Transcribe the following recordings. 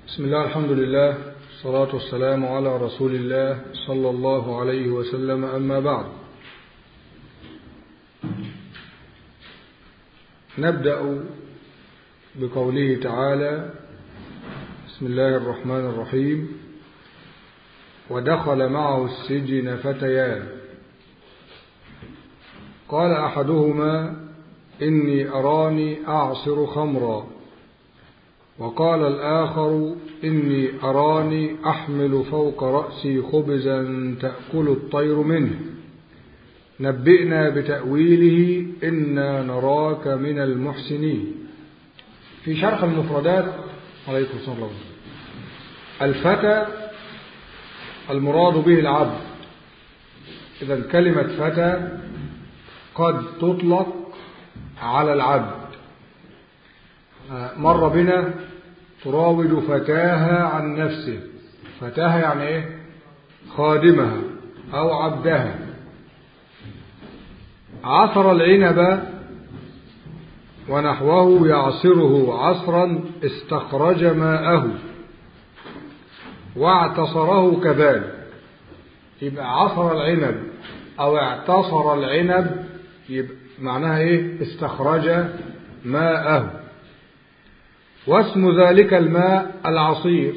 بسم الله الحمد لله الصلاة والسلام على رسول الله صلى الله عليه وسلم أما بعد نبدأ بقوله تعالى بسم الله الرحمن الرحيم ودخل معه السجن فتيان قال أحدهما إني أراني أعصر خمرا وقال الآخر إني أراني أحمل فوق رأسي خبزا تأكل الطير منه نبئنا بتأويله إنا نراك من المحسنين في شرح المفردات عليكم السلام الفتى المراد به العبد إذا كلمة فتى قد تطلق على العبد مر بنا تراود فتاها عن نفسه فتاها يعني ايه خادمها او عبدها عصر العنب ونحوه يعصره عصرا استخرج ماءه واعتصره كذلك يبقى عصر العنب او اعتصر العنب يبقى معناها ايه استخرج ماءه واسم ذلك الماء العصير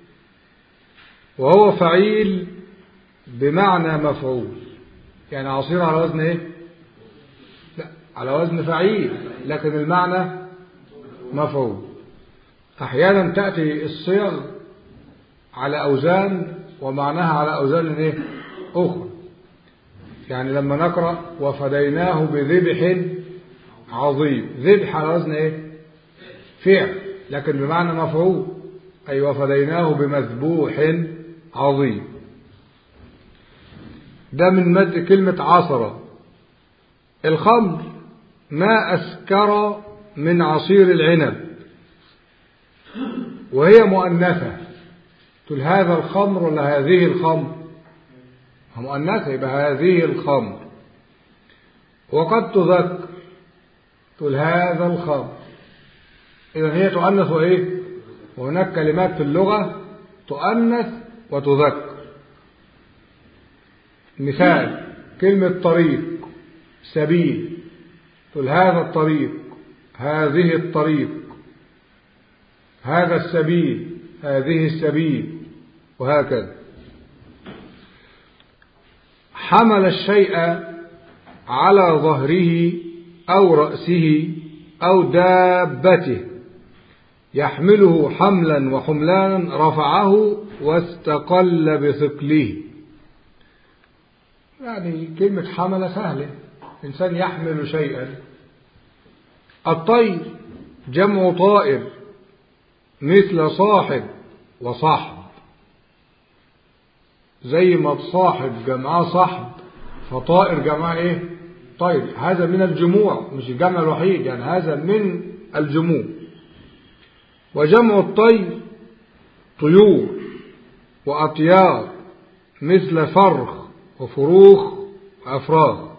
وهو فعيل بمعنى مفعول يعني عصير على وزن ايه لا على وزن فعيل لكن المعنى مفعول احيانا تأتي الصيغ على اوزان ومعناها على اوزان ايه اخرى يعني لما نقرأ وفديناه بذبح عظيم ذبح على وزن ايه فعل لكن بمعنى مفعول أي وفديناه بمذبوح عظيم ده من مد كلمة عصرة الخمر ما أسكر من عصير العنب وهي مؤنثة تقول هذا الخمر ولا هذه الخمر مؤنثة يبقى هذه الخمر وقد تذكر تقول هذا الخمر إذا هي تؤنث وإيه وهناك كلمات في اللغة تؤنث وتذكر مثال كلمة طريق سبيل تقول هذا الطريق هذه الطريق هذا السبيل هذه السبيل وهكذا حمل الشيء على ظهره أو رأسه أو دابته يحمله حملا وحملانا رفعه واستقل بثقله يعني كلمة حمل سهلة إنسان يحمل شيئا الطير جمع طائر مثل صاحب وصحب زي ما تصاحب جمعاه صحب فطائر جمعاه ايه طير هذا من الجموع مش الجمع الوحيد يعني هذا من الجموع وجمع الطير طيور وأطيار مثل فرخ وفروخ وأفراخ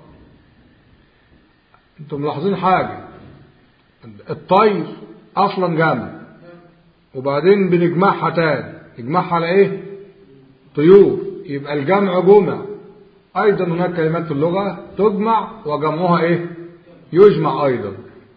انتم ملاحظين حاجة الطير أصلا جمع وبعدين بنجمعها تاني نجمعها على ايه طيور يبقى الجمع جمع أيضا هناك كلمات في اللغة تجمع وجمعها ايه يجمع أيضا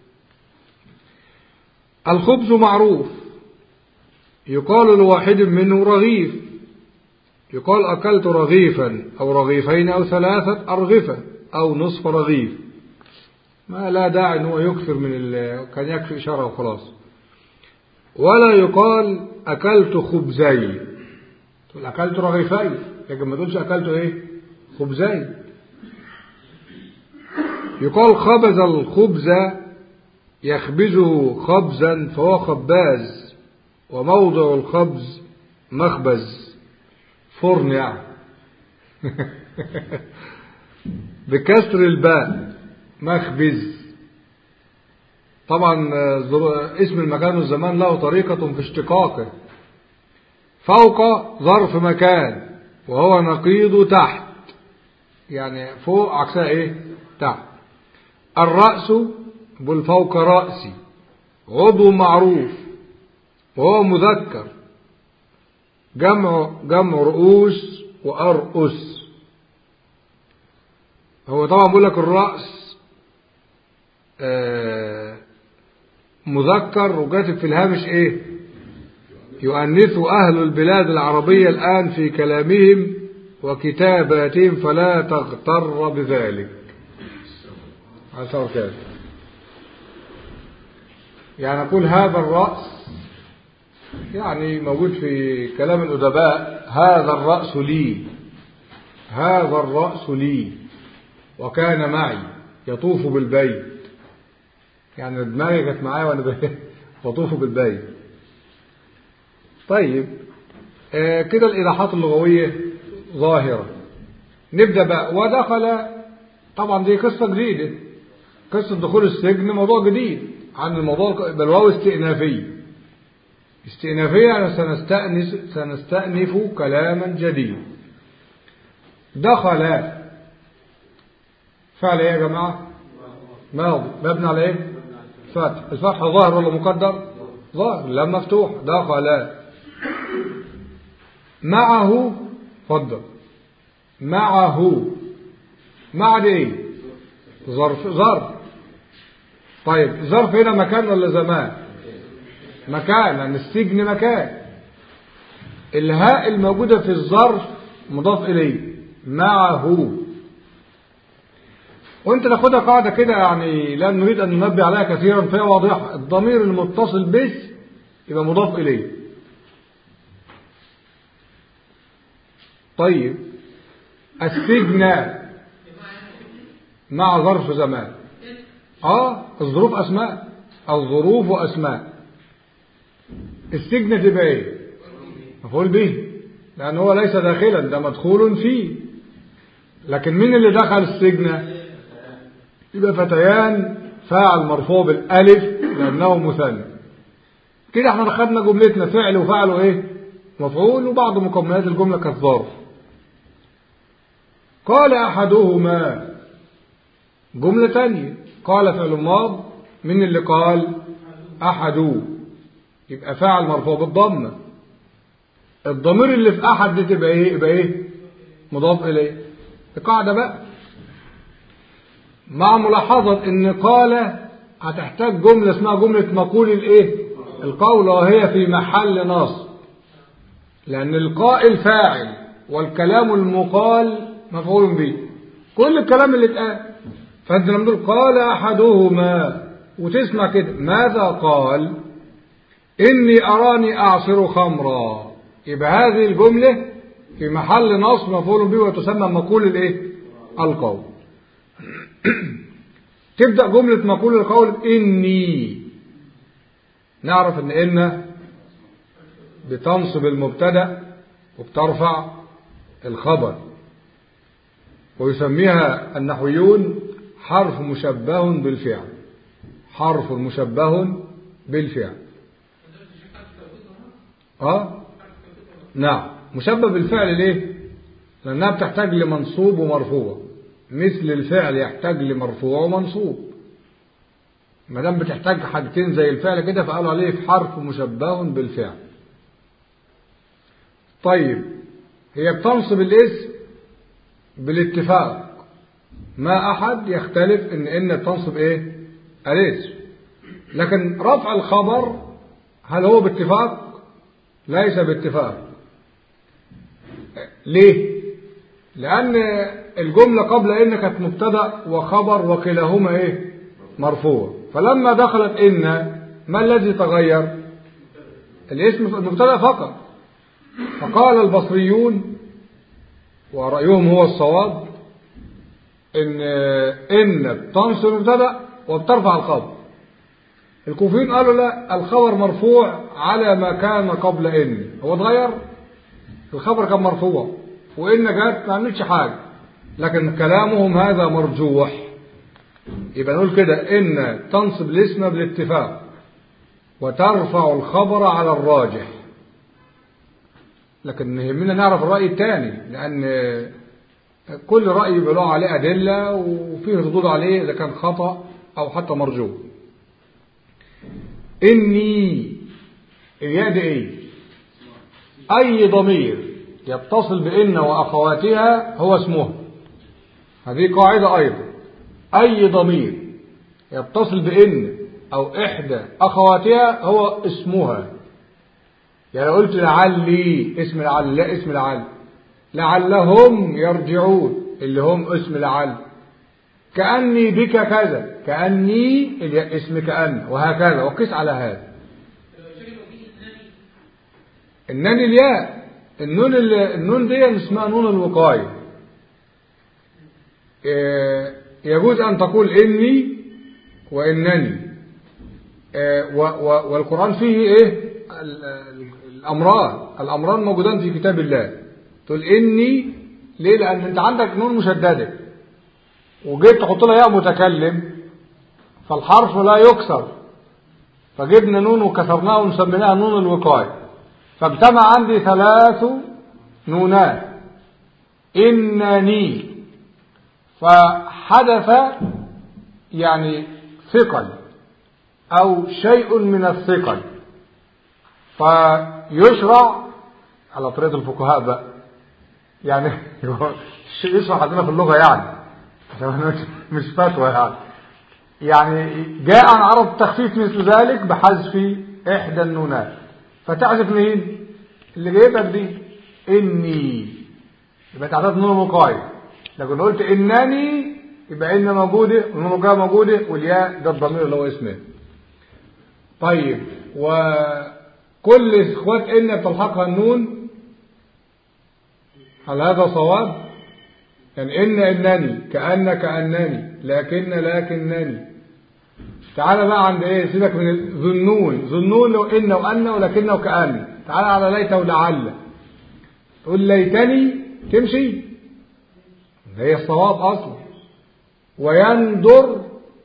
الخبز معروف يقال لواحد منه رغيف يقال أكلت رغيفا أو رغيفين أو ثلاثة أرغفة أو نصف رغيف ما لا داعي أنه يكثر من ال... كان يكفي إشارة وخلاص ولا يقال أكلت خبزين تقول أكلت رغيفين لكن ما تقولش أكلت إيه خبزين يقال خبز الخبز يخبزه خبزا فهو خباز وموضع الخبز مخبز فرن يعني بكسر الباء مخبز طبعا اسم المكان والزمان له طريقة في اشتقاقه فوق ظرف مكان وهو نقيض تحت يعني فوق عكسها ايه تحت الرأس بل فوق رأسي عضو معروف وهو مذكر جمع جمع رؤوس وأرؤس هو طبعا بيقول لك الرأس آه مذكر وكاتب في الهامش ايه يؤنث أهل البلاد العربية الآن في كلامهم وكتاباتهم فلا تغتر بذلك عشر كاتب يعني أقول هذا الرأس يعني موجود في كلام الأدباء هذا الرأس لي هذا الرأس لي وكان معي يطوف بالبيت يعني دماغي كانت معايا وانا بطوف بالبيت طيب آه كده الإيضاحات اللغوية ظاهرة نبدأ بقى ودخل طبعا دي قصة جديدة قصة دخول السجن موضوع جديد عن الموضوع بالواو استئنافية استئنافية يعني سنستأنس سنستأنف كلاما جديد دخل فعل ايه يا جماعة ماضي مبني على ايه فتح الفتح ظاهر ولا مقدر ظاهر لا مفتوح دخل معه فضل معه مع دي ايه ظرف ظرف طيب ظرف هنا مكان ولا زمان مكان لان السجن مكان الهاء الموجودة في الظرف مضاف إليه معه وانت ناخدها قاعدة كده يعني لا نريد أن ننبه عليها كثيرا فهي واضحة الضمير المتصل بس يبقى مضاف إليه طيب السجن مع ظرف زمان اه الظروف أسماء الظروف أسماء السجن تبقى ايه مفعول به لأن هو ليس داخلا ده مدخول فيه لكن مين اللي دخل السجن يبقى فتيان فاعل مرفوع بالالف لانه مثنى كده احنا خدنا جملتنا فعل وفعل وايه مفعول وبعض مكملات الجمله كالظرف قال احدهما جمله تانية قال فعل ماض من اللي قال احد يبقى فاعل مرفوع بالضمه الضمير اللي في احد دي تبقى ايه يبقى ايه مضاف اليه القاعده بقى مع ملاحظة ان قال هتحتاج جملة اسمها جملة مقول الايه القول وهي في محل نصب لان القائل فاعل والكلام المقال مفعول به كل الكلام اللي اتقال فانت لما تقول قال احدهما وتسمع كده ماذا قال اني اراني اعصر خمرا يبقى هذه الجملة في محل نصب مفعول به وتسمى مقول الايه القول تبدأ جملة مقول القول إني نعرف إن إن بتنصب المبتدأ وبترفع الخبر ويسميها النحويون حرف مشبه بالفعل حرف مشبه بالفعل اه نعم مشبه بالفعل ليه لأنها بتحتاج لمنصوب ومرفوع مثل الفعل يحتاج لمرفوع ومنصوب ما دام بتحتاج حاجتين زي الفعل كده فقالوا عليه في حرف مشبه بالفعل طيب هي بتنصب الاسم بالاتفاق ما احد يختلف ان ان بتنصب ايه الاسم لكن رفع الخبر هل هو باتفاق ليس باتفاق ليه لان الجملة قبل إن كانت مبتدأ وخبر وكلاهما إيه مرفوع فلما دخلت إن ما الذي تغير الاسم المبتدأ فقط فقال البصريون ورأيهم هو الصواب إن إن بتنصب المبتدأ وبترفع الخبر الكوفيين قالوا لا الخبر مرفوع على ما كان قبل إن هو اتغير الخبر كان مرفوع وإن جت ما عملتش حاجة لكن كلامهم هذا مرجوح يبقى نقول كده إن تنصب الاسم بالاتفاق وترفع الخبر على الراجح لكن يهمنا نعرف الرأي الثاني لأن كل رأي بيبقى له عليه أدلة وفيه ردود عليه إذا كان خطأ أو حتى مرجوح إني الياء دي إيه أي ضمير يتصل بإن وأخواتها هو اسمها هذه قاعدة أيضا أي ضمير يتصل بإن أو إحدى أخواتها هو اسمها يعني لو قلت لعلي اسم لعل لا اسم لعل لعلهم يرجعون اللي هم اسم لعل كأني بك كذا كأني اسم كأن وهكذا وقس على هذا النون الياء النون النون دي اسمها نون الوقاية يجوز أن تقول إني وإنني والقرآن فيه إيه الأمران الأمران موجودان في كتاب الله تقول إني ليه لأن أنت عندك نون مشددة وجيت تحط لها ياء متكلم فالحرف لا يكسر فجبنا نون وكسرناها وسميناها نون الوقاية فاجتمع عندي ثلاث نونات إنني فحدث يعني ثقل أو شيء من الثقل فيشرع على طريقة الفقهاء بقى يعني يشرح عندنا في اللغة يعني مش فتوى يعني يعني جاء عن عرض تخفيف مثل ذلك بحذف إحدى النونات فتحذف مين اللي جايبك دي إني يبقى تعداد نون مقايد لكن قلت إنني يبقى إن موجودة والنون مقايد موجودة والياء ده الضمير اللي هو اسمه طيب وكل اخوات إن بتلحقها النون هل هذا صواب يعني إن إنني كأن كأنني لكن لكنني تعال بقى عند ايه سيبك من ذنون ذنون لو إن وأن ولكن وكأن تعال على ليت ولعل تقول ليتني تمشي هي الصواب أصلا ويندر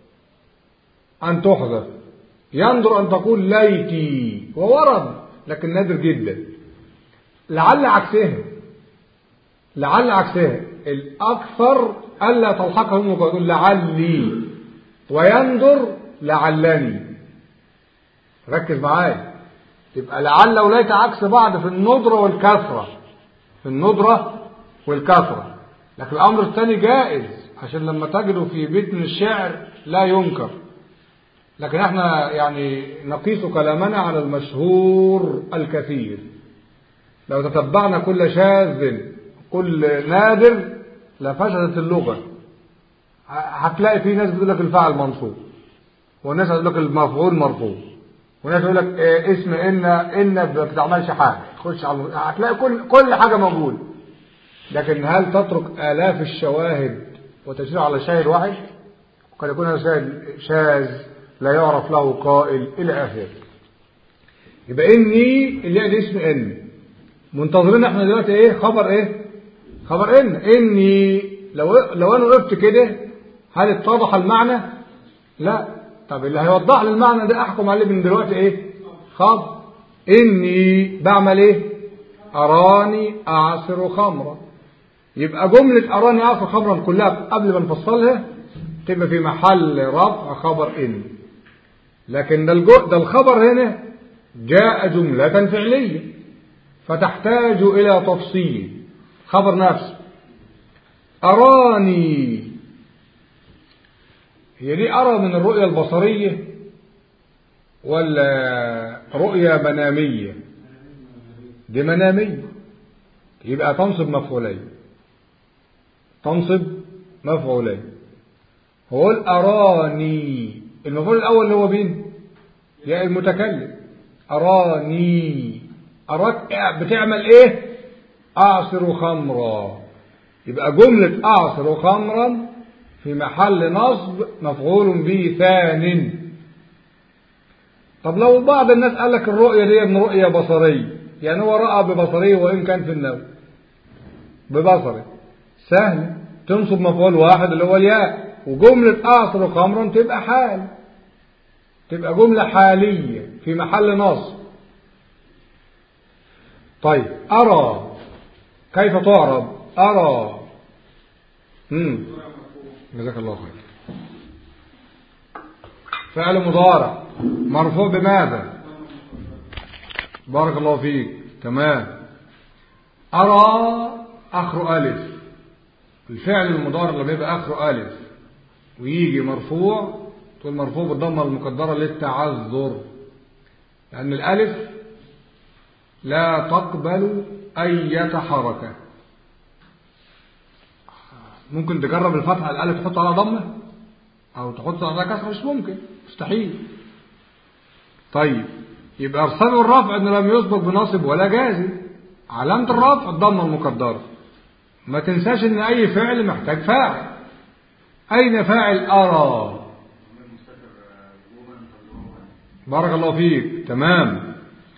أن تحذف يندر أن تقول ليتي وورد لكن نادر جدا لعل عكسها لعل عكسها الأكثر ألا تلحقهم ويقول لعلي ويندر لعلني ركز معايا يبقى لعل وليت عكس بعض في الندرة والكثرة في الندرة والكثرة لكن الأمر الثاني جائز عشان لما تجده في بيت من الشعر لا ينكر لكن احنا يعني نقيس كلامنا على المشهور الكثير لو تتبعنا كل شاذ كل نادر لفشلت اللغة هتلاقي في ناس بتقول لك الفعل منصوب وناس هتقول لك المفعول مرفوع وناس يقول لك إيه اسم ان ان ما بتعملش حاجه تخش على هتلاقي كل كل حاجه موجوده لكن هل تترك الاف الشواهد وتشير على شاهد واحد قد يكون هذا شاهد شاذ لا يعرف له قائل الى اخره يبقى اني اللي دي اسم ان منتظرين احنا دلوقتي ايه خبر ايه خبر ان اني لو لو انا وقفت كده هل اتضح المعنى لا طب اللي هيوضح لي المعنى ده احكم عليه من دلوقتي ايه خبر اني بعمل ايه اراني اعصر خمرا يبقى جملة اراني اعصر خمرا كلها قبل ما نفصلها تبقى في محل رفع خبر ان لكن ده, الجو ده الخبر هنا جاء جملة فعلية فتحتاج الى تفصيل خبر نفسه أراني هي دي أرى من الرؤية البصرية ولا رؤية منامية دي منامية يبقى تنصب مفعولين تنصب مفعولين هو أراني المفعول الأول اللي هو مين يا المتكلم أراني أراك بتعمل إيه أعصر خمرا يبقى جملة أعصر خمرا في محل نصب مفعول به ثان طب لو بعض الناس قال لك الرؤية دي من رؤية بصرية يعني هو رأى ببصرية وإن كان في النوم ببصري سهل تنصب مفعول واحد اللي هو الياء وجملة أعصر خمرا تبقى حال تبقى جملة حالية في محل نصب طيب أرى كيف تعرب أرى امم جزاك الله خير فعل مضارع مرفوع بماذا بارك الله فيك تمام أرى آخر ألف الفعل المضارع لما يبقى آخره ألف ويجي مرفوع تقول مرفوع بالضمة المقدرة للتعذر لأن الألف لا تقبل أي حركة ممكن تجرب الفتحة الألف تحط على ضمة أو تحط على كسرة مش ممكن مستحيل طيب يبقى ارسال الرفع انه لم يسبق بناصب ولا جازم علامة الرفع الضمة المقدرة ما تنساش ان اي فعل محتاج فاعل اين فاعل ارى بارك الله فيك تمام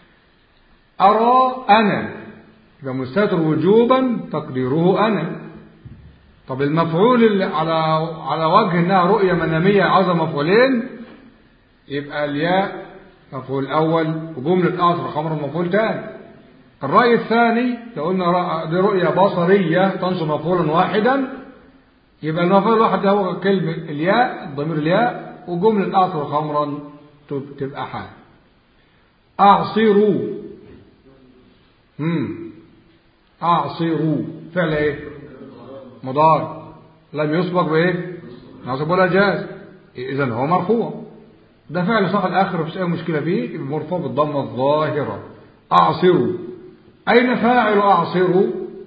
ارى انا يبقى مستتر وجوبا تقديره انا طب المفعول اللي على على وجه انها رؤيه مناميه عاوزه مفعولين يبقى الياء مفعول اول وجمله اخر خمر مفعول ثاني الراي الثاني لو قلنا دي رؤيه بصريه تنصب مفعولا واحدا يبقى المفعول الواحد ده هو كلمه الياء ضمير الياء وجمله اخر خمرا تبقى حال اعصروا امم اعصروا فعل ايه مضارع لم يسبق بايه نصب ولا جاز اذا هو مرفوع ده فعل صح الاخر مفيش اي مشكله فيه يبقى مرفوع بالضمه الظاهره اعصروا اين فاعل اعصروا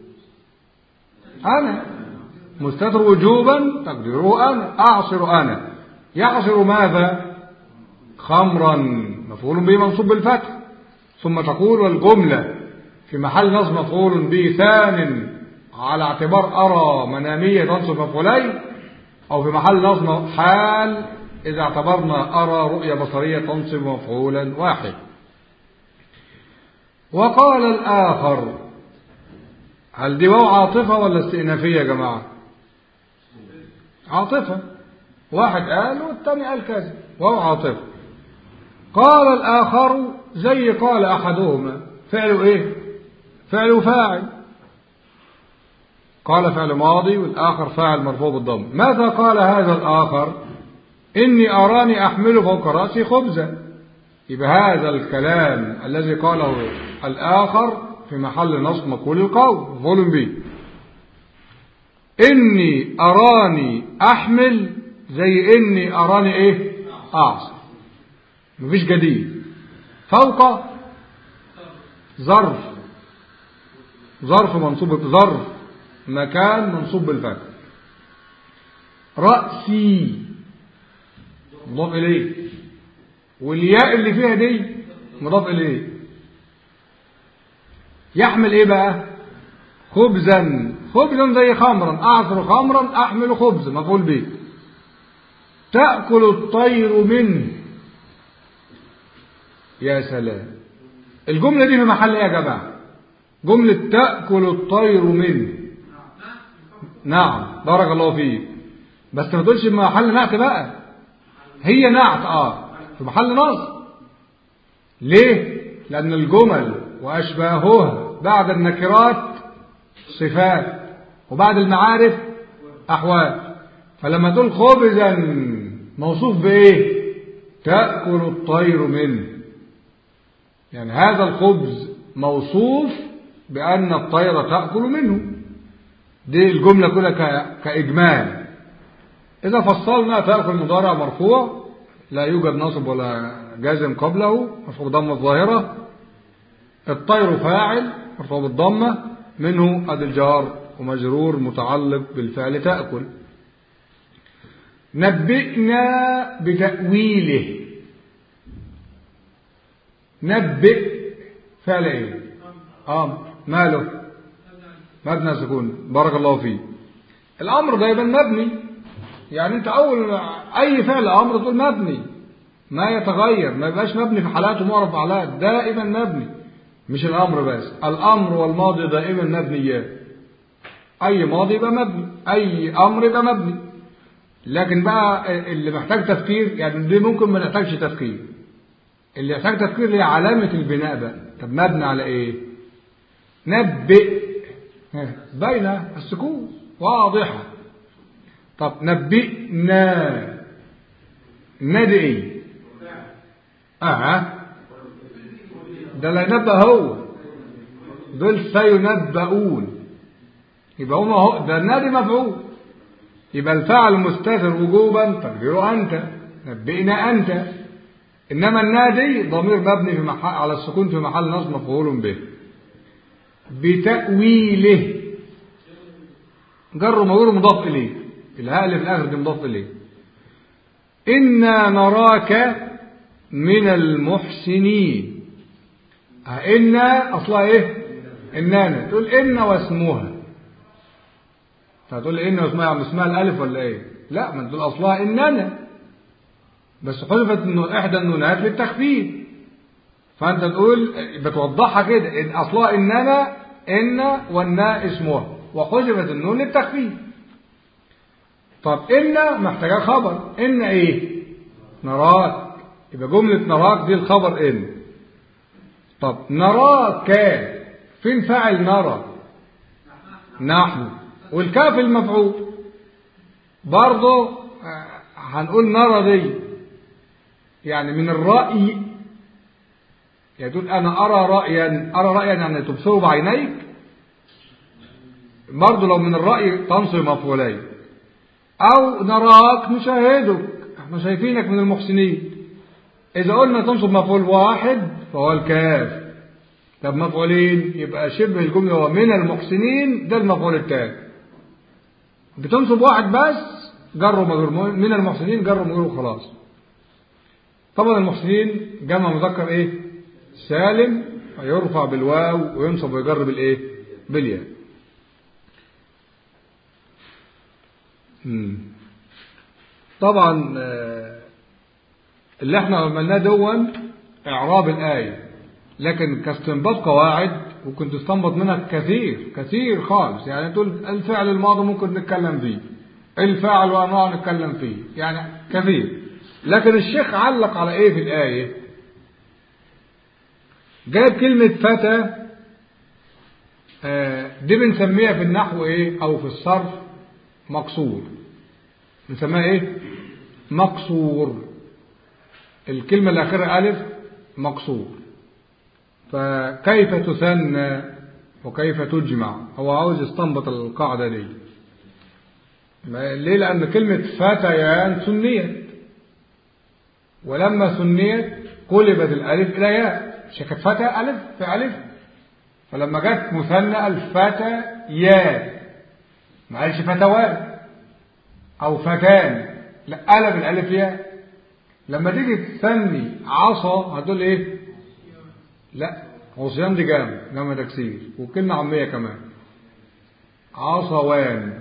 انا مستتر وجوبا تقديره انا اعصر انا يعصر ماذا خمرا مفعول به منصوب بالفتح ثم تقول والجمله في محل نصب مفعول به ثان على اعتبار أرى منامية تنصب مفعولين أو في محل نصب حال إذا اعتبرنا أرى رؤية بصرية تنصب مفعولا واحد وقال الآخر هل دي واو عاطفة ولا استئنافية يا جماعة عاطفة واحد قال والثاني قال كذا واو عاطفة قال الآخر زي قال أحدهما فعله إيه فعله فاعل قال فعل ماضي والآخر فاعل مرفوع بالضم ماذا قال هذا الآخر إني أراني أحمل فوق رأسي خبزا يبقى هذا الكلام الذي قاله الآخر في محل نصب مقول القول ظلم به إني أراني أحمل زي إني أراني إيه أعصر مفيش جديد فوق ظرف ظرف منصوب ظرف مكان منصوب بالفتح رأسي مضاف إليه والياء اللي فيها دي مضاف إليه يحمل إيه بقى خبزا خبزا زي خمرا أعصر خمرا أحمل خبز مفعول به تأكل الطير منه يا سلام الجملة دي في محل ايه يا جماعة جملة تأكل الطير منه نعم بارك الله فيك بس ما تقولش في محل نعت بقى هي نعت اه في محل نصب ليه لأن الجمل وأشباهها بعد النكرات صفات وبعد المعارف أحوال فلما تقول خبزا موصوف بإيه تأكل الطير منه يعني هذا الخبز موصوف بأن الطير تأكل منه دي الجملة كلها كإجمال إذا فصلنا تأكل مضارع مرفوع لا يوجد نصب ولا جازم قبله مرفوع ضمة الظاهرة الطير فاعل مرفوع بالضمة منه قد الجار ومجرور متعلق بالفعل تأكل نبئنا بتأويله نبئ فعل ايه اه ماله مبنى سكون بارك الله فيه الامر دايما مبني يعني انت اول اي فعل امر تقول مبني ما يتغير ما يبقاش مبني في حالات ومعرف في حالات دائما مبني مش الامر بس الامر والماضي دائما مبنيان اي ماضي يبقى مبني اي امر يبقى مبني لكن بقى اللي محتاج تفكير يعني دي ممكن ما نحتاجش تفكير اللي يحتاج تفكير هي علامة البناء بقى طب مبني على ايه نبئ باينة السكون واضحة طب نبئنا نادي ايه اه ده لا ينبأ هو دول سينبؤون يبقى هما هو ده النادي مفعول يبقى الفعل مستتر وجوبا تقديره أنت نبئنا أنت إنما النادي ضمير مبني في محل على السكون في محل نصب مفعول به بتأويله جر مجرور مضاف إليه الهاء اللي في الآخر دي مضاف إليه إنا نراك من المحسنين إنا أصلها إيه إنانا تقول إن واسمها فتقول إن واسمها يعني اسمها الألف ولا إيه لا ما تقول أصلها إننا بس حذفت إنه إحدى النونات للتخفيف فأنت تقول بتوضحها كده إن أصلها إننا إن والناء اسمها وحذفت النون للتخفيف طب إن محتاجة خبر إن إيه نراك يبقى جملة نراك دي الخبر إن طب نراك فين فاعل نرى نحن والكاف المفعول برضه هنقول نرى دي يعني من الرأي يقول أنا أرى رأيا أرى رأيا يعني تبصره بعينيك برضه لو من الرأي تنصب مفعولين أو نراك نشاهدك احنا شايفينك من المحسنين إذا قلنا تنصب مفعول واحد فهو الكاف طب مفعولين يبقى شبه الجملة هو من المحسنين ده المفعول الثاني بتنصب واحد بس جر ومجرور من المحسنين جر ومجرور وخلاص طبعا المحسنين جمع مذكر ايه سالم يرفع بالواو وينصب ويجر بالايه بالياء طبعا اللي احنا عملناه دون اعراب الايه لكن كاستنباط قواعد ممكن تستنبط منها كثير كثير خالص يعني تقول الفعل الماضي ممكن نتكلم فيه الفاعل وانواع نتكلم فيه يعني كثير لكن الشيخ علق على ايه في الايه جايب كلمه فتى دي بنسميها في النحو ايه او في الصرف مقصور بنسميها ايه مقصور الكلمة الأخيرة ألف مقصور فكيف تثنى وكيف تجمع هو عاوز يستنبط القاعدة دي ليه لأن كلمة فتيان سنيت ولما سنيت قلبت الألف إلى ياء شكت فتى ألف في ألف فلما جت مثنى الفتى يا ما قالش فتوان أو فتان لا قلب الألف ياء لما تيجي تسمي عصا هتقول ايه لا عصيان دي جام جمع تكسير وكلمة عامية كمان عصوان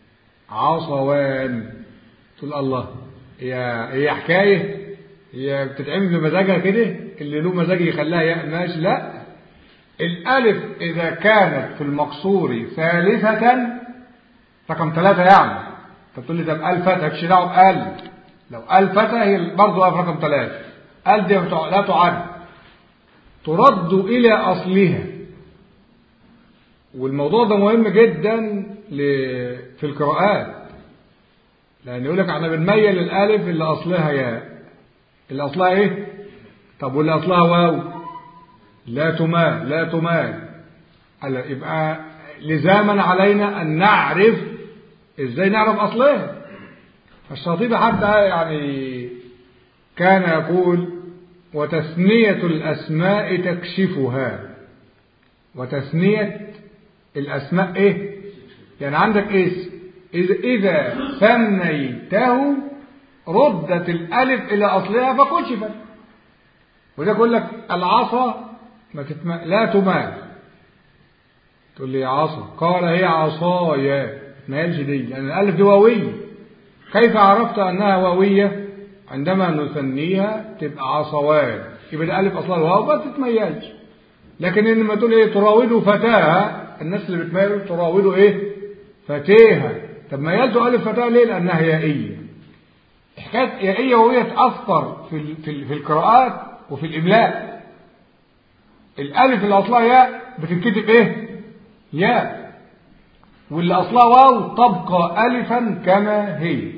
عصوان تقول الله هي هي حكاية هي بتتعمل بمزاجها كده اللي له مزاج يخليها ياء ماشي لا الألف إذا كانت في المقصور ثالثة رقم ثلاثة يعني فتقول لي ده بألف فتح دعوه بألف لو قال فتى هي برضه واقف رقم ثلاثة قال دي لا تعد ترد إلى أصلها والموضوع ده مهم جدا في القراءات لأن يقول لك احنا بنميل الألف اللي أصلها ياء اللي أصلها إيه؟ طب واللي أصلها واو لا تمال لا تمال يبقى لزاما علينا أن نعرف إزاي نعرف أصلها الشاطبي حتى يعني كان يقول وتثنية الأسماء تكشفها وتثنية الأسماء إيه يعني عندك اسم إذا, إذا ثنيته ردت الألف إلى أصلها فكشفت وده يقول لك العصا ما تتم... لا تمال تقول لي عصا قال هي عصايا ما قالش دي لأن الألف دي واوية كيف عرفت أنها واوية عندما نثنيها تبقى عصوان يبقى الألف أصلا واو ما تتميزش لكن إنما تقول إيه تراودوا فتاها الناس اللي بتميز تراودوا إيه فتيها طب ميلتوا ألف فتاة ليه لأنها يائية حكاية يائية وهي تأثر في, في, في القراءات وفي الإملاء الألف اللي أصلها ياء بتتكتب إيه ياء واللي أصلها واو تبقى ألفا كما هي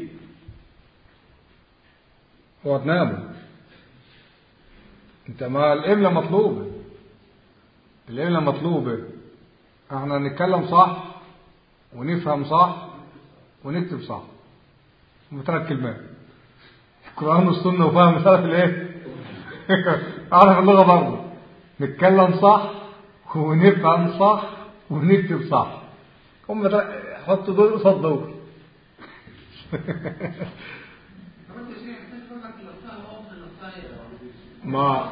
هو تنام انت ما الإملة مطلوبة الإملة مطلوبة احنا نتكلم صح ونفهم صح ونكتب صح ثلاث كلمات القرآن والسنة وفهم ثلاث الايه اعرف اللغة برضه نتكلم صح ونفهم صح ونكتب صح هم حطوا دول قصاد دول ما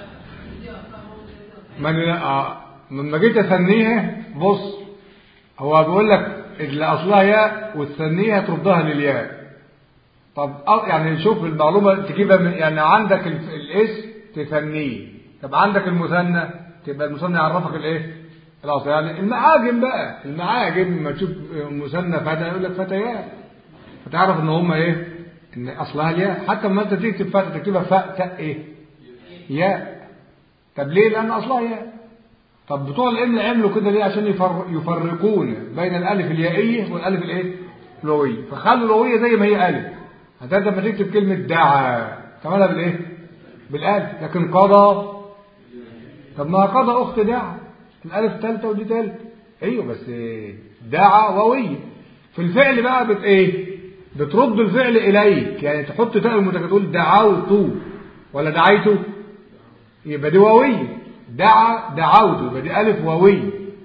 من آه، لما جيت اثنيها بص هو بيقول لك اللي اصلها ياء والثانيه تردها للياء طب يعني شوف المعلومه تجيبها من يعني عندك الاسم تثنيه طب عندك المثنى تبقى المثنى يعرفك الايه الاصل يعني المعاجم بقى المعاجم لما تشوف مثنى فتى يقول لك فتيات فتعرف ان هم ايه ان اصلها الياء حتى لما انت تكتب فتى تكتبها فاء تاء ايه ياء طب ليه لان اصلها ياء طب بتوع العلم عملوا كده ليه عشان يفرقون بين الالف اليائيه والالف الايه الواويه فخلوا الواويه زي ما هي الف هتبدا لما تكتب كلمه دعا تعملها بالايه بالالف لكن قضى طب ما قضى اخت دعا الالف ثالثه ودي ثالثه ايوه بس دعا واويه في الفعل بقى بت ايه بترد الفعل اليك يعني تحط تاء المتكلم تقول دعوت ولا دعيته يبقى دي واويه دعا دعوت يبقى دي ألف واوية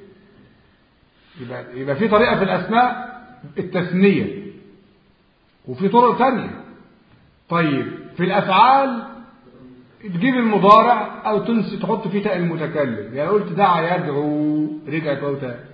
يبقى, يبقى في طريقة في الأسماء التثنية وفي طرق ثانية طيب في الأفعال تجيب المضارع أو تنسي تحط فيه تاء المتكلم يعني قلت دعا يدعو رجعت واو تاء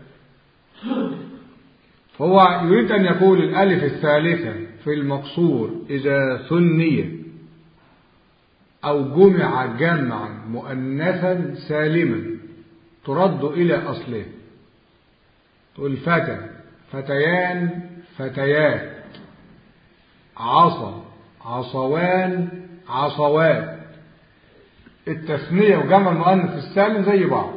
فهو يريد أن يقول الألف الثالثة في المقصور إذا ثنيت أو جمع جمعا مؤنثا سالما ترد إلى أصله تقول فتى فتيان فتيات عصا عصوان عصوات التثنية وجمع المؤنث السالم زي بعض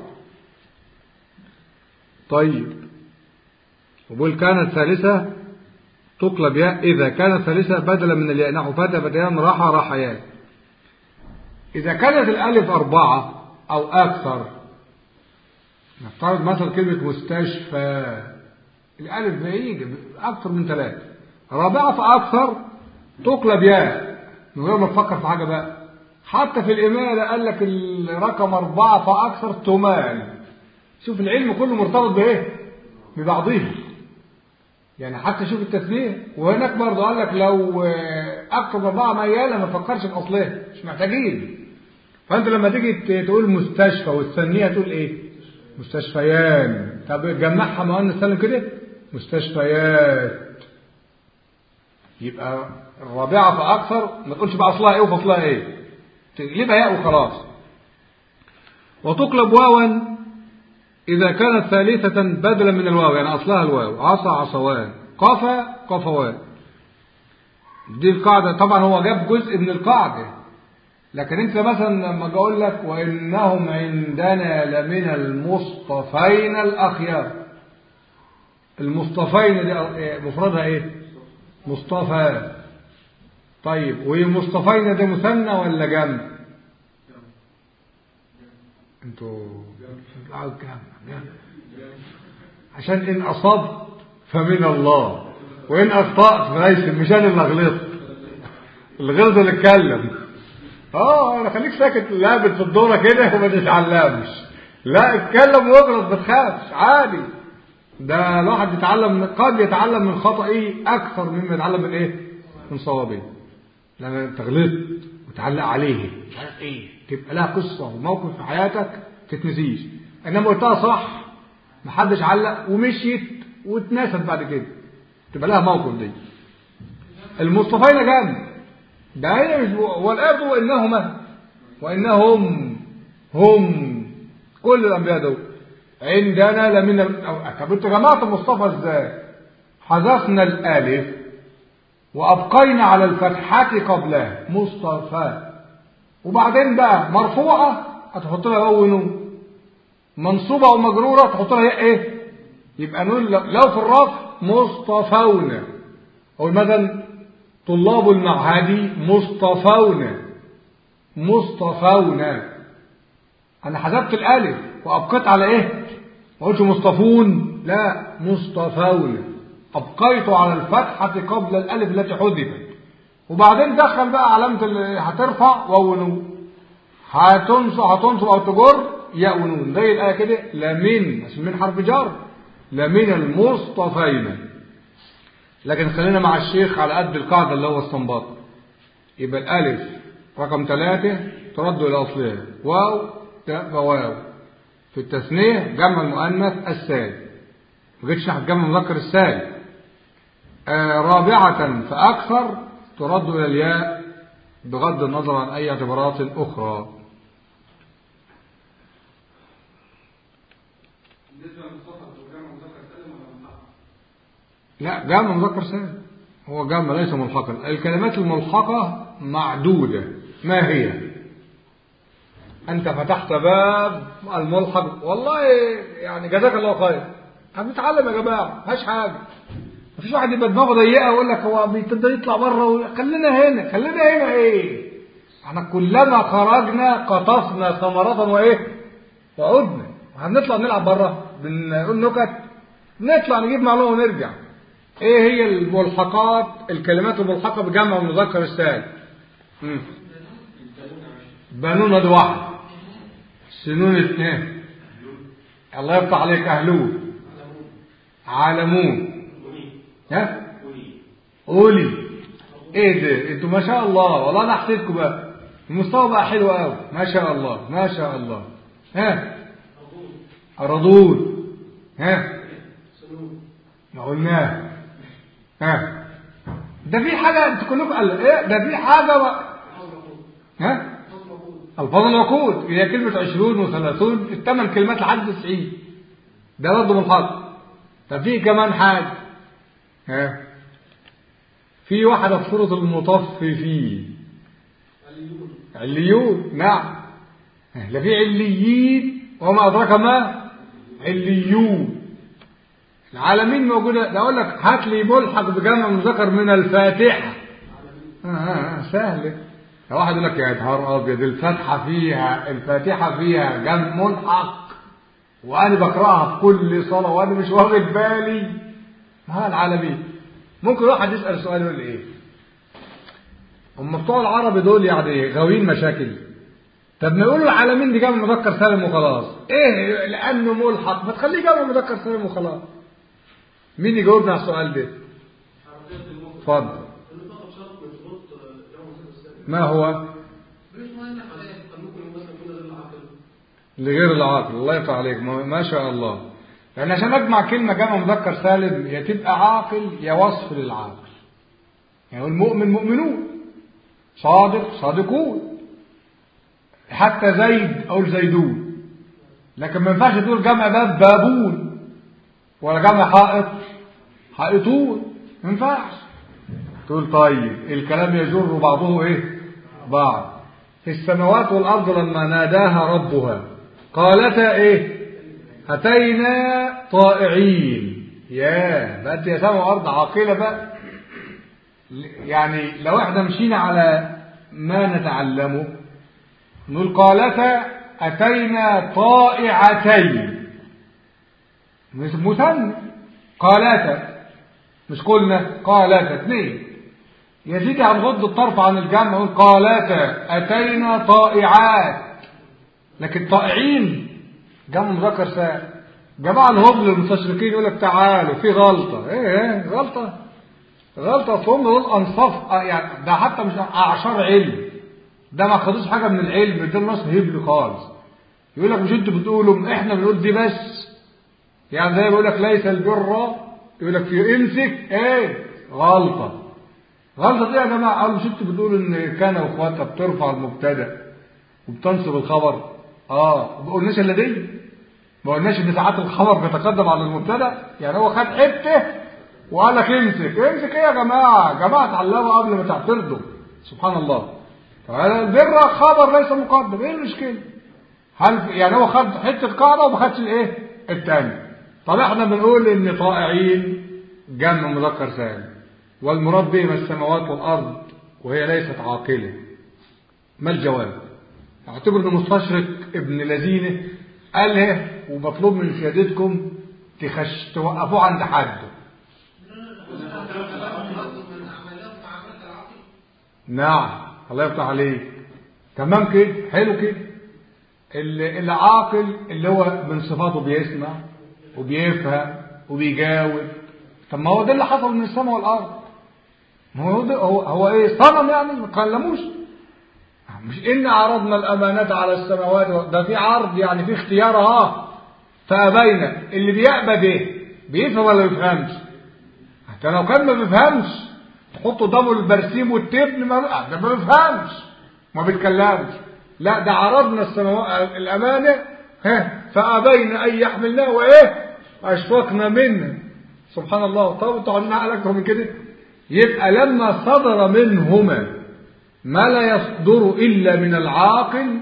طيب وبقول كانت ثالثة تقلب ياء إذا كانت ثالثة بدلا من الياء نحو فتى فتيان راحة راحيات إذا كانت الألف أربعة أو أكثر نفترض مثلا كلمة مستشفى الألف بيجي أكثر من ثلاثة رابعة فأكثر تقلب ياء من غير ما تفكر في حاجة بقى حتى في الإمالة قال لك الرقم أربعة فأكثر تمال شوف العلم كله مرتبط بإيه ببعضه يعني حتى شوف التثنية وهناك برضه قال لك لو أكثر من أربعة ميالة ما تفكرش في أصلها مش محتاجين فأنت لما تيجي تقول مستشفى والثانية تقول إيه مستشفيان طب جمعها مؤنث سالم كده مستشفيات يبقى الرابعة فأكثر ما تقولش بقى أصلها إيه وفصلها إيه تقلبها ياء وخلاص وتقلب واوا إذا كانت ثالثة بدلا من الواو يعني أصلها الواو عصا عصوان قفا قفوان دي القاعدة طبعا هو جاب جزء من القاعدة لكن انت مثلا لما اقول لك وانهم عندنا لمن المصطفين الاخيار المصطفين دي مفردها ايه مصطفى طيب والمصطفين ده مثنى ولا جمع انتوا عشان ان اصبت فمن الله وان اخطات فليس مش انا اللي غلطت الغلط اللي اتكلم اه انا خليك ساكت لابد في الدوره كده وما تتعلمش لا اتكلم واغلط ما تخافش عادي ده الواحد يتعلم قد يتعلم من خطئه اكثر مما يتعلم من ايه من صوابه لان انت غلطت وتعلق عليه مش عارف ايه تبقى لها قصه وموقف في حياتك تتنسيش انما قلتها صح محدش علق ومشيت واتنست بعد كده تبقى لها موقف دي المصطفين جنب ده هي مش والآية وإنهما وإنهم هم كل الأنبياء دول عندنا لمن طب انتوا جماعة مصطفى ازاي حذفنا الألف وأبقينا على الفتحات قبلها مصطفى وبعدين بقى مرفوعة هتحط لها واو ونون منصوبة ومجرورة تحط لها ايه يبقى نقول لو في الرفع مصطفون أو مثلا طلاب المعهد مصطفون مصطفون أنا حذفت الألف وأبقيت على إيه ما قلتش مصطفون لا مصطفون أبقيت على الفتحة قبل الألف التي حذفت وبعدين دخل بقى علامة اللي هترفع واو ونون هتنصب هتنصب أو تجر ياء ونون زي الآية كده لمن عشان من حرف جر لمن المصطفين لكن خلينا مع الشيخ على قد القاعدة اللي هو استنباط يبقى الألف رقم ثلاثة ترد إلى أصلها واو تبقى واو في التثنية جمع المؤنث السالم ما جيتش ناحية جمع المذكر السالم آه رابعة فأكثر ترد إلى الياء بغض النظر عن أي اعتبارات أخرى لا جمع مذكر سالم هو جمع ليس ملحقا الكلمات الملحقة معدودة ما هي أنت فتحت باب الملحق والله يعني جزاك الله خير هنتعلم يا جماعة مفيش حاجة مفيش واحد يبقى دماغه ضيقة ويقول لك هو بيبتدى يطلع بره و... خلينا هنا خلينا هنا ايه احنا كلما خرجنا قطفنا ثمرة وايه وعدنا هنطلع نلعب بره بنقول نكت نطلع نجيب معلومة ونرجع ايه هي الملحقات الكلمات الملحقة بجمع المذكر السالم بنون دي واحد سنون اثنين الله يفتح عليك اهلون عالمون ها قولي ايه ده انتوا ما شاء الله والله انا حسيتكم بقى المستوى بقى حلو قوي ما شاء الله ما شاء الله ها الردود ها ما قلناه ها ده في حاجة انتوا كلكم قال ايه ده في حاجة بقى. ها الفاظ العقود هي كلمة عشرون وثلاثون الثمان كلمات لحد تسعين ده برضه ملحق طب في كمان حاجة ها في واحدة في سورة المطففين عليون نعم لا في عليين وما أدراك ما عليون العالمين موجودة ده أقول لك هات لي ملحق بجمع مذكر من الفاتحة آه آه سهل واحد يقول لك يا نهار أبيض الفاتحة فيها الفاتحة فيها جمع ملحق وأنا بقرأها في كل صلاة وأنا مش واخد بالي ما العالمين ممكن واحد يسأل سؤال يقول إيه هم بتوع العربي دول يعني غاويين مشاكل طب ما يقولوا العالمين دي جمع مذكر سالم وخلاص ايه لانه ملحق ما تخليه جمع مذكر سالم وخلاص مين يجاوبنا على السؤال ده اتفضل ما هو لغير العاقل الله يفتح عليك ما شاء الله لان عشان اجمع كلمه جمع مذكر سالم يا تبقى عاقل يا وصف للعاقل يعني المؤمن مؤمنون صادق صادقون حتى زيد او زيدون لكن ما ينفعش تقول جمع باب بابون ولا جمع حائط حائطون ما ينفعش تقول طيب الكلام يجر بعضه ايه بعض في السماوات والارض لما ناداها ربها قالتا ايه اتينا طائعين يا بقى انت يا سماء وارض عاقله بقى يعني لو احنا مشينا على ما نتعلمه نقول قالتا اتينا طائعتين مثنى قالتا مش قلنا قالتا اثنين يزيد هنغض الطرف عن الجمع ونقول قالتا اتينا طائعات لكن طائعين جمع مذكر سالم جماعة الهبل المستشرقين يقول لك تعالوا في غلطة ايه ايه غلطة غلطة هم دول انصاف يعني ده حتى مش اعشار علم ده ما خدوش حاجة من العلم ده الناس هبل خالص يقول لك مش انتوا بتقولوا احنا بنقول دي بس يعني زي بيقول لك ليس البر يقول لك في امسك ايه غلطة غلطة دي يا جماعة قالوا مش انتوا بتقولوا ان كان واخواتها بترفع المبتدا وبتنصب الخبر اه ما قلناش الا دي ما قلناش ان ساعات الخبر بيتقدم على المبتدا يعني هو خد حته وقال لك امسك امسك ايه يا جماعه جماعه اتعلموا قبل ما تعترضوا سبحان الله البر خبر ليس مقدم ايه المشكله هل يعني هو خد حته قاعده وما خدش الايه الثاني طب احنا بنقول ان طائعين جمع مذكر سالم والمراد بهما السماوات والارض وهي ليست عاقله ما الجواب اعتبر ان مستشرق ابن لذينه قال ايه ومطلوب من سيادتكم تخش توقفوه عند حده نعم الله يفتح عليك تمام كده حلو كده العاقل اللي هو من صفاته بيسمع وبيفهم وبيجاوب طب ما هو ده اللي حصل من السماء والارض ما هو ده هو, هو ايه صنم يعني ما تكلموش مش ان عرضنا الامانات على السماوات ده في عرض يعني في اختيار اه فابينا اللي بيقبل ايه بيفهم ولا ما بيفهمش حتى لو كان ما بيفهمش تحطه قدامه البرسيم والتبن ما ده ما بيفهمش ما بيتكلمش لا ده عرضنا السماوات الامانه ها فابين ان يحملناه وايه اشفقنا منه سبحان الله طب انتوا عاملين عقل اكتر من كده يبقى لما صدر منهما ما لا يصدر الا من العاقل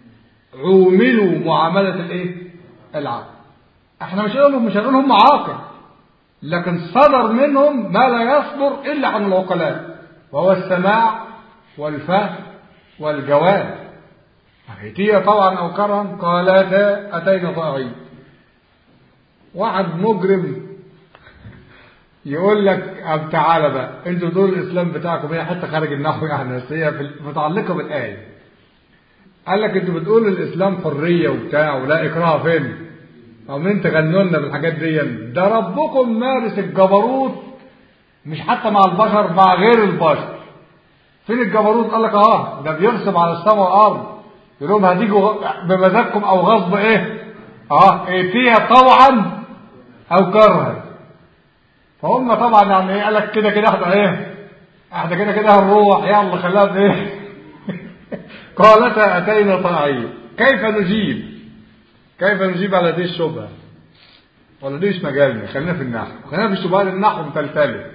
عوملوا معامله الايه العقل احنا مش هنقول مش هنقول هم عاقل لكن صدر منهم ما لا يصدر الا عن العقلاء وهو السماع والفهم والجواب هيتية طبعا او كرها قالتا اتينا طائعين واحد مجرم يقول لك طب تعالى بقى انتوا دول الاسلام بتاعكم هي حتى خارج النحو يعني بس هي متعلقه بالايه قال لك انتوا بتقولوا الاسلام حريه وبتاع ولا اكراه فين او مين تغنوا لنا بالحاجات دي ده ربكم مارس الجبروت مش حتى مع البشر مع غير البشر فين الجبروت قال لك اه ده بيرسم على السماء والارض يقول لهم هتيجوا بمزاجكم او غصب ايه اه ائتيها طوعا او كرها فهم طبعا يعني ايه قال لك كده كده احنا ايه احنا كده كده هنروح يلا خلاها بايه قالتا اتينا طائعين كيف نجيب كيف نجيب على دي الشبهه ولا دي مش مجالنا خلينا في النحو خلينا في شبهات النحو متلتله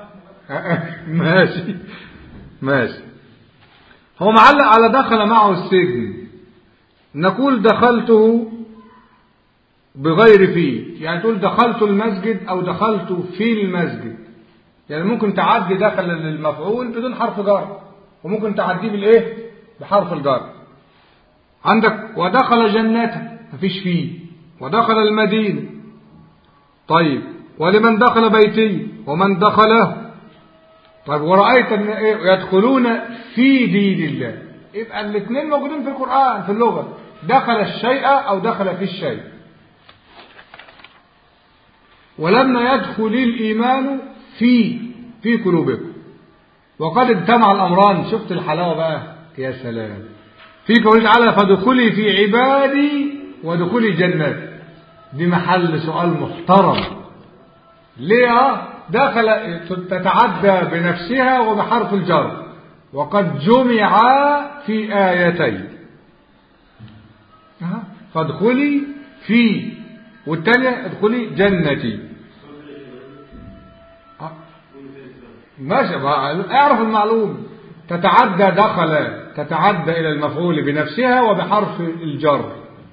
ماشي ماشي هو معلق على دخل معه السجن نقول دخلته بغير فيه يعني تقول دخلت المسجد او دخلت في المسجد يعني ممكن تعدي دخل للمفعول بدون حرف جر وممكن تعديه بالايه بحرف الجر عندك ودخل جنته مفيش فيه ودخل المدينة طيب ولمن دخل بيتي ومن دخله طيب ورأيت ان ايه يدخلون في دين الله يبقى الاثنين موجودين في القرآن في اللغة دخل الشيء او دخل في الشيء ولما يدخل الإيمان في في قلوبكم وقد اجتمع الأمران شفت الحلاوة بقى يا سلام في قوله تعالى فادخلي في عبادي وادخلي جنات دي محل سؤال محترم ليه دخل تتعدى بنفسها وبحرف الجر وقد جمع في آيتين فادخلي في والثانية ادخلي جنتي ماشي اعرف المعلوم تتعدى دخل تتعدى إلى المفعول بنفسها وبحرف الجر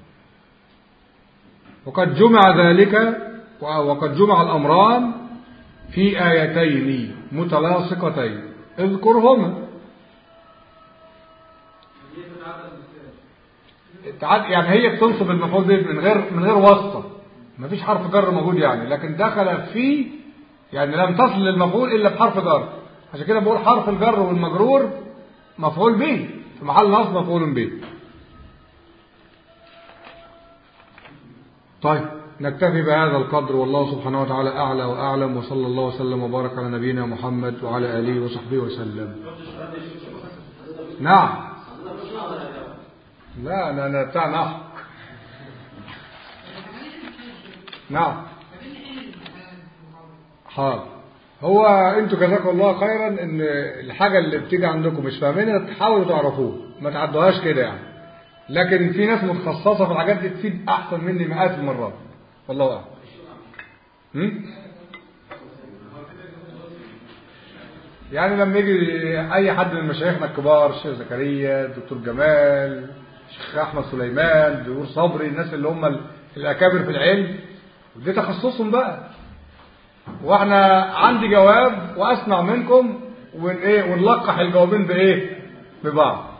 وقد جمع ذلك وقد جمع الأمران في آيتين متلاصقتين اذكرهما يعني هي بتنصب المفعول به من غير من غير واسطه ما فيش حرف جر موجود يعني لكن دخل في يعني لم تصل للمفعول الا بحرف جر عشان كده بقول حرف الجر والمجرور مفعول به في محل نصب مفعول به طيب نكتفي بهذا القدر والله سبحانه وتعالى أعلى وأعلم وصلى الله وسلم وبارك على نبينا محمد وعلى آله وصحبه وسلم نعم لا أنا أنا بتاع نحو نعم حاضر هو انتوا جزاكم الله خيرا ان الحاجة اللي بتيجي عندكم مش فاهمينها تحاولوا تعرفوها ما تعدوهاش كده يعني لكن في ناس متخصصة في الحاجات دي تفيد احسن مني مئات المرات والله اعلم يعني لما يجي اي حد من مشايخنا الكبار الشيخ زكريا الدكتور جمال الشيخ احمد سليمان الدكتور صبري الناس اللي هم الاكابر في العلم ودي تخصصهم بقى واحنا عندي جواب واسمع منكم ون ايه ونلقح الجوابين بايه ببعض